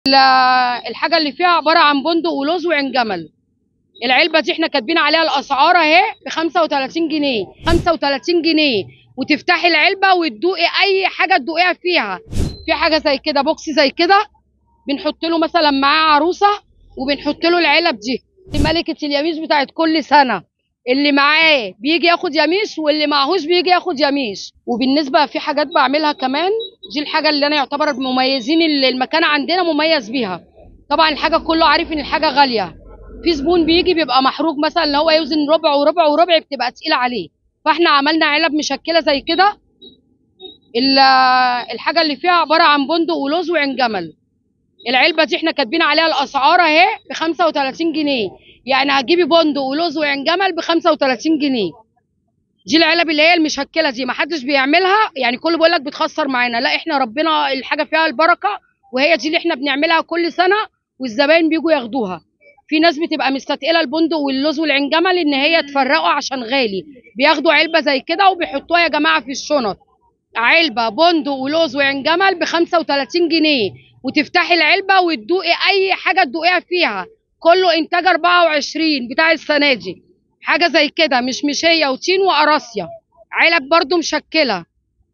ال- الحاجه اللي فيها عباره عن بندق ولوز وعين جمل العلبه دي احنا كاتبين عليها الاسعار اهي ب 35 جنيه 35 جنيه وتفتحي العلبه وتدوقي اي حاجه تدوقيها فيها في حاجه زي كده بوكس زي كده بنحط له مثلا معاه عروسه وبنحط له العلب دي دي ملكه اليميش بتاعت كل سنه اللي معاه بيجي ياخد يميش واللي معهوش بيجي ياخد يميش وبالنسبه في حاجات بعملها كمان دي الحاجه اللي انا يعتبر مميزين اللي المكان عندنا مميز بيها طبعا الحاجه كله عارف ان الحاجه غاليه في زبون بيجي بيبقى محروق مثلا ان هو يوزن ربع وربع وربع بتبقى تقيله عليه فاحنا عملنا علب مشكله زي كده ال- الحاجه اللي فيها عباره عن بندق ولوز وعين جمل العلبه دي احنا كاتبين عليها الاسعار اهي ب 35 جنيه يعني هتجيبي بندق ولوز وعين جمل ب 35 جنيه دي العلب اللي هي المشكله دي ما حدش بيعملها يعني كله بيقول لك بتخسر معانا لا احنا ربنا الحاجه فيها البركه وهي دي اللي احنا بنعملها كل سنه والزباين بيجوا ياخدوها في ناس بتبقى مستثقله البندق واللوز والعين جمل ان هي تفرقوا عشان غالي بياخدوا علبه زي كده وبيحطوها يا جماعه في الشنط علبه بندق ولوز وعين جمل ب 35 جنيه وتفتحي العلبه وتدوقي اي حاجه تدوقيها فيها كله انتاج 24 بتاع السنه دي حاجه زي كده مش مشيه وتين وقراصيه علب برضو مشكله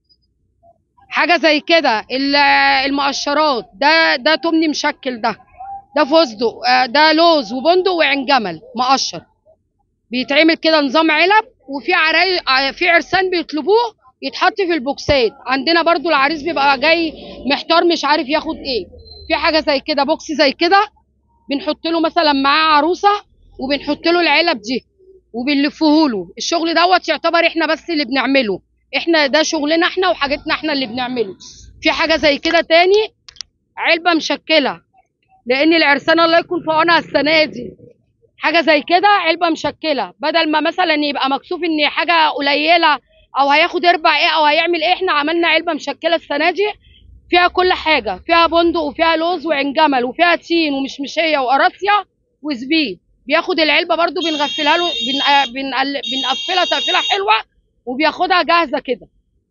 حاجه زي كده ال- المقشرات ده ده تمني مشكل ده ده فستق آه، ده لوز وبندق وعين جمل مقشر بيتعمل كده نظام علب وفي عراي... ع- في عرسان بيطلبوه يتحط في البوكسات عندنا برضو العريس بيبقى جاي محتار مش عارف ياخد ايه في حاجه زي كده بوكس زي كده بنحط له مثلا معاه عروسه وبنحط له العلب دي وبنلفه له الشغل دوت يعتبر احنا بس اللي بنعمله احنا ده شغلنا احنا وحاجتنا احنا اللي بنعمله في حاجه زي كده تاني علبه مشكله لان العرسان الله يكون في عونها السنه دي حاجه زي كده علبه مشكله بدل ما مثلا يبقى مكسوف ان حاجه قليله او هياخد اربع ايه او هيعمل ايه احنا عملنا علبه مشكله السنه دي فيها كل حاجه فيها بندق وفيها لوز وعين جمل وفيها تين ومشمشيه وقراصيه وزبيب بياخد العلبه برضو بنغفلها له بن... بن... بنقفلها تقفيله حلوه وبياخدها جاهزه كده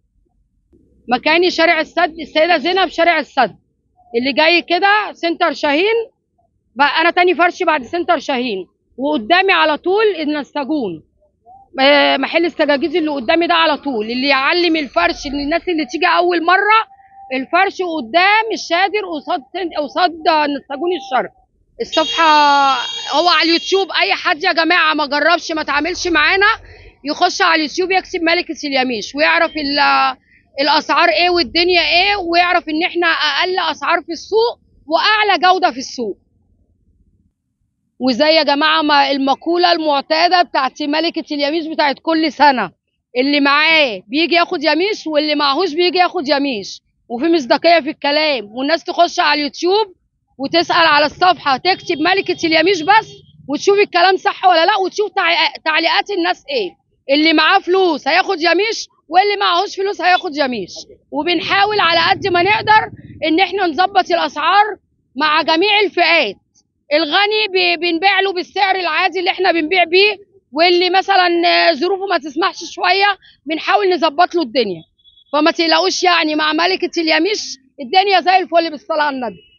مكاني شارع السد السيده زينب شارع السد اللي جاي كده سنتر شاهين بقى انا تاني فرش بعد سنتر شاهين وقدامي على طول النساجون آه، محل السجاجيز اللي قدامي ده على طول اللي يعلم الفرش للناس اللي تيجي اول مره الفرش قدام الشادر قصاد قصاد نساجون الشرق الصفحه هو على اليوتيوب اي حد يا جماعه ما جربش ما تعاملش معانا يخش على اليوتيوب يكتب ملكة اليميش ويعرف ال- الاسعار ايه والدنيا ايه ويعرف ان احنا اقل اسعار في السوق واعلى جوده في السوق وزي يا جماعه ما المقوله المعتاده بتاعت ملكه اليميش بتاعت كل سنه اللي معاه بيجي ياخد يميش واللي معهوش بيجي ياخد يميش وفي مصداقيه في الكلام والناس تخش على اليوتيوب وتسال على الصفحه تكتب ملكه اليميش بس وتشوف الكلام صح ولا لا وتشوف تع- تعليقات الناس ايه اللي معاه فلوس هياخد يميش واللي معهوش فلوس هياخد يميش وبنحاول على قد ما نقدر ان احنا نظبط الاسعار مع جميع الفئات الغني بي- بنبيع له بالسعر العادي اللي احنا بنبيع بيه واللي مثلا آه، ظروفه ما تسمحش شويه بنحاول نظبط له الدنيا فما تقلقوش يعني مع ملكه اليميش الدنيا زي الفل بالصلاه على النبي